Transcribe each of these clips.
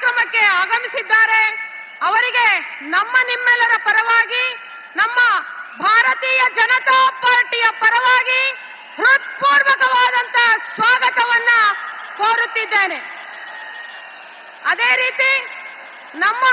ಕಾರ್ಯಕ್ರಮಕ್ಕೆ ಆಗಮಿಸಿದ್ದಾರೆ ಅವರಿಗೆ ನಮ್ಮ ನಿಮ್ಮೆಲ್ಲರ ಪರವಾಗಿ ನಮ್ಮ ಭಾರತೀಯ ಜನತಾ ಪಾರ್ಟಿಯ ಪರವಾಗಿ ಹೃತ್ಪೂರ್ವಕವಾದಂತ ಸ್ವಾಗತವನ್ನ ಕೋರುತ್ತಿದ್ದೇನೆ ಅದೇ ರೀತಿ ನಮ್ಮ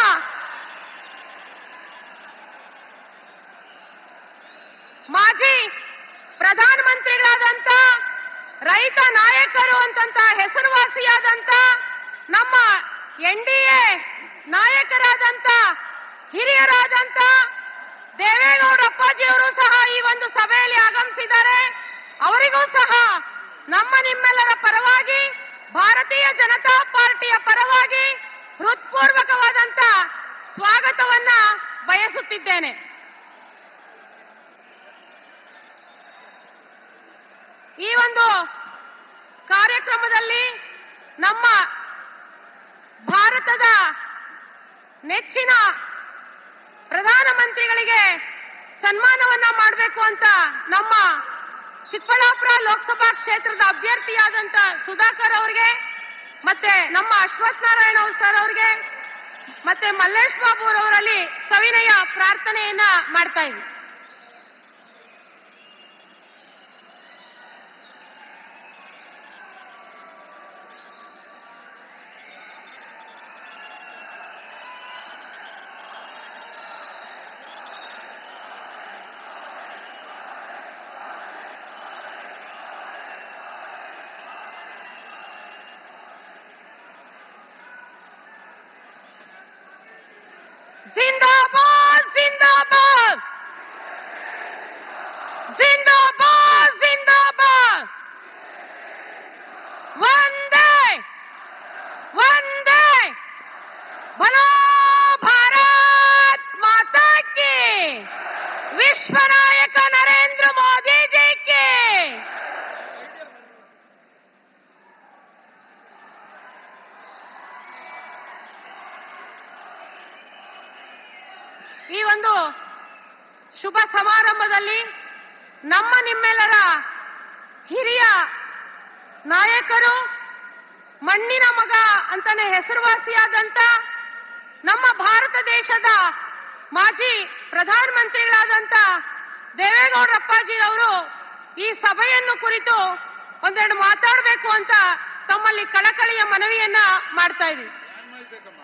ಮಾಜಿ ಪ್ರಧಾನಮಂತ್ರಿಗಳಾದಂತ ರೈತ ನಾಯಕರು ಅಂತಂತ ಹೆಸರುವಾಸಿಯಾದಂತ ನಮ್ಮ ಎನ್ ಡಿ ಎ ನಾಯಕರಾದಂತ ಹಿರಿಯರಾದಂತ ದೇವೇಗೌಡ ಅಪ್ಪಾಜಿಯವರು ಸಹ ಈ ಒಂದು ಸಭೆಯಲ್ಲಿ ಆಗಮಿಸಿದ್ದಾರೆ ಅವರಿಗೂ ಸಹ ನಮ್ಮ ನಿಮ್ಮೆಲ್ಲರ ಪರವಾಗಿ ಭಾರತೀಯ ಜನತಾ ಪಾರ್ಟಿಯ ಪರವಾಗಿ ಹೃತ್ಪೂರ್ವಕವಾದಂತ ಸ್ವಾಗತವನ್ನ ಬಯಸುತ್ತಿದ್ದೇನೆ ಈ ಒಂದು ಕಾರ್ಯಕ್ರಮದಲ್ಲಿ ನಮ್ಮ ಭಾರತದ ನೆಚ್ಚಿನ ಪ್ರಧಾನಮಂತ್ರಿಗಳಿಗೆ ಸನ್ಮಾನವನ್ನ ಮಾಡಬೇಕು ಅಂತ ನಮ್ಮ ಚಿಕ್ಕಬಳ್ಳಾಪುರ ಲೋಕಸಭಾ ಕ್ಷೇತ್ರದ ಅಭ್ಯರ್ಥಿಯಾದಂತ ಸುಧಾಕರ್ ಅವರಿಗೆ ಮತ್ತೆ ನಮ್ಮ ಅಶ್ವಥ್ ನಾರಾಯಣ ಸರ್ ಅವರಿಗೆ ಮತ್ತೆ ಮಲ್ಲೇಶ್ ಬಾಬು ಅವರಲ್ಲಿ ಸವಿನಯ ಪ್ರಾರ್ಥನೆಯನ್ನ ಮಾಡ್ತಾ ಇದ್ವಿ जिंदाबाद जिंदाबाद जिंदाबाद जिंदाबाद वंदे वंदे बोलो भारत माता की विश्व नायक नरेंद्र मोदी जी की ಈ ಒಂದು ಶುಭ ಸಮಾರಂಭದಲ್ಲಿ ನಮ್ಮ ನಿಮ್ಮೆಲ್ಲರ ಹಿರಿಯ ನಾಯಕರು ಮಣ್ಣಿನ ಮಗ ಅಂತಾನೆ ಹೆಸರುವಾಸಿಯಾದಂತ ನಮ್ಮ ಭಾರತ ದೇಶದ ಮಾಜಿ ಪ್ರಧಾನಮಂತ್ರಿಗಳಾದಂತ ದೇವೇಗೌಡರಪ್ಪಾಜಿ ಅವರು ಈ ಸಭೆಯನ್ನು ಕುರಿತು ಒಂದೆರಡು ಮಾತಾಡಬೇಕು ಅಂತ ತಮ್ಮಲ್ಲಿ ಕಳಕಳಿಯ ಮನವಿಯನ್ನ ಮಾಡ್ತಾ ಇದ್ದೀವಿ ಏನ್ ಮಾಡ್ಬೇಕಮ್ಮ